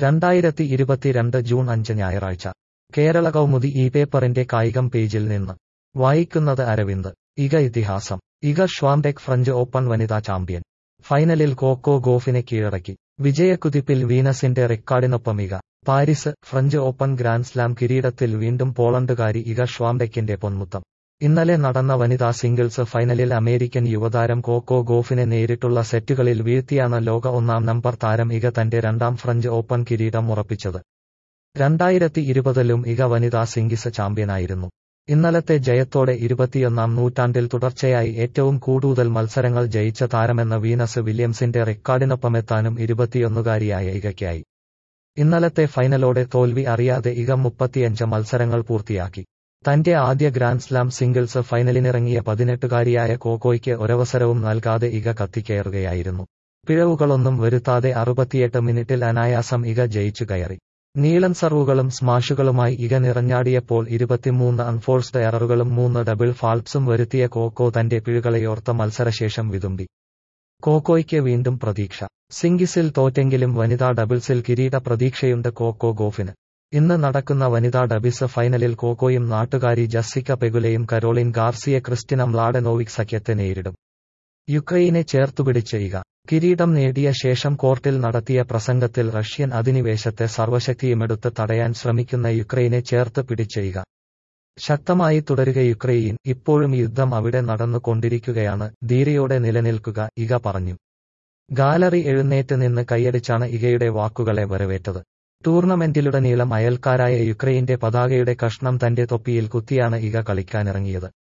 രണ്ടായിരത്തി ഇരുപത്തിരണ്ട് ജൂൺ അഞ്ച് ഞായറാഴ്ച കേരള കൗമുദി ഈ പേപ്പറിന്റെ കായികം പേജിൽ നിന്ന് വായിക്കുന്നത് അരവിന്ദ് ഇക ഇതിഹാസം ഇക ഷ്വാംടെക് ഫ്രഞ്ച് ഓപ്പൺ വനിതാ ചാമ്പ്യൻ ഫൈനലിൽ കോക്കോ ഗോഫിനെ കീഴടക്കി വിജയക്കുതിപ്പിൽ വീനസിന്റെ റെക്കോർഡിനൊപ്പം Iga Paris French Open grand slam കിരീടത്തിൽ വീണ്ടും പോളണ്ടുകാരി ഇക ഷ്വാംടെക്കിന്റെ പൊന്മുത്തം ഇന്നലെ നടന്ന വനിതാ സിംഗിൾസ് ഫൈനലിൽ അമേരിക്കൻ യുവതാരം കോക്കോ ഗോഫിനെ നേരിട്ടുള്ള സെറ്റുകളിൽ വീഴ്ത്തിയാണ് ലോക ഒന്നാം നമ്പർ താരം ഇക തന്റെ രണ്ടാം ഫ്രഞ്ച് ഓപ്പൺ കിരീടം ഉറപ്പിച്ചത് രണ്ടായിരത്തി ഇരുപതിലും ഇക വനിതാ സിംഗിൾസ് ചാമ്പ്യനായിരുന്നു ഇന്നലത്തെ ജയത്തോടെ ഇരുപത്തിയൊന്നാം നൂറ്റാണ്ടിൽ തുടർച്ചയായി ഏറ്റവും കൂടുതൽ മത്സരങ്ങൾ ജയിച്ച താരമെന്ന വീനസ് വില്യംസിന്റെ റെക്കോർഡിനൊപ്പമെത്താനും ഇരുപത്തിയൊന്നുകാരിയായ ഇകയ്ക്കായി ഇന്നലത്തെ ഫൈനലോടെ തോൽവി അറിയാതെ ഇക മുപ്പത്തിയഞ്ച് മത്സരങ്ങൾ പൂർത്തിയാക്കി തന്റെ ആദ്യ ഗ്രാൻഡ്സ്ലാം സിംഗിൾസ് ഫൈനലിനിറങ്ങിയ പതിനെട്ടുകാരിയായ കോക്കോയ്ക്ക് ഒരവസരവും നൽകാതെ ഇക കത്തിക്കയറുകയായിരുന്നു പിഴവുകളൊന്നും വരുത്താതെ അറുപത്തിയെട്ട് മിനിറ്റിൽ അനായാസം ഇക ജയിച്ചു കയറി നീളൻ സർവുകളും സ്മാഷുകളുമായി ഇക നിറഞ്ഞാടിയപ്പോൾ ഇരുപത്തിമൂന്ന് അൺഫോഴ്സ്ഡ് എററുകളും മൂന്ന് ഡബിൾ ഫാൾപ്സും വരുത്തിയ കോക്കോ തന്റെ പിഴകളെയോർത്ത മത്സരശേഷം വിതുമ്പി കോക്കോയ്ക്ക് വീണ്ടും പ്രതീക്ഷ സിംഗിസിൽ തോറ്റെങ്കിലും വനിതാ ഡബിൾസിൽ കിരീട പ്രതീക്ഷയുണ്ട് കോക്കോ ഗോഫിന് ഇന്ന് നടക്കുന്ന വനിതാ ഡബിൾസ് ഫൈനലിൽ കോക്കോയും നാട്ടുകാരി ജസ്സിക്ക പെഗുലയും കരോളിൻ ഗാർസിയ ക്രിസ്റ്റിന മ്ലാഡനോവിക് സഖ്യത്തെ നേരിടും യുക്രൈനെ ചേർത്തുപിടിച്ച ഇക കിരീടം നേടിയ ശേഷം കോർട്ടിൽ നടത്തിയ പ്രസംഗത്തിൽ റഷ്യൻ അധിനിവേശത്തെ സർവശക്തിയുമെടുത്ത് തടയാൻ ശ്രമിക്കുന്ന യുക്രൈനെ ചേർത്ത് പിടിച്ച ഇക ശക്തമായി തുടരുക യുക്രൈൻ ഇപ്പോഴും യുദ്ധം അവിടെ നടന്നുകൊണ്ടിരിക്കുകയാണ് ധീരയോടെ നിലനിൽക്കുക ഇക പറഞ്ഞു ഗാലറി എഴുന്നേറ്റ് നിന്ന് കൈയടിച്ചാണ് ഇകയുടെ വാക്കുകളെ വരവേറ്റത് ടൂർണമെന്റിലുടനീളം അയൽക്കാരായ യുക്രൈന്റെ പതാകയുടെ കഷ്ണം തന്റെ തൊപ്പിയിൽ കുത്തിയാണ് ഇക കളിക്കാനിറങ്ങിയത്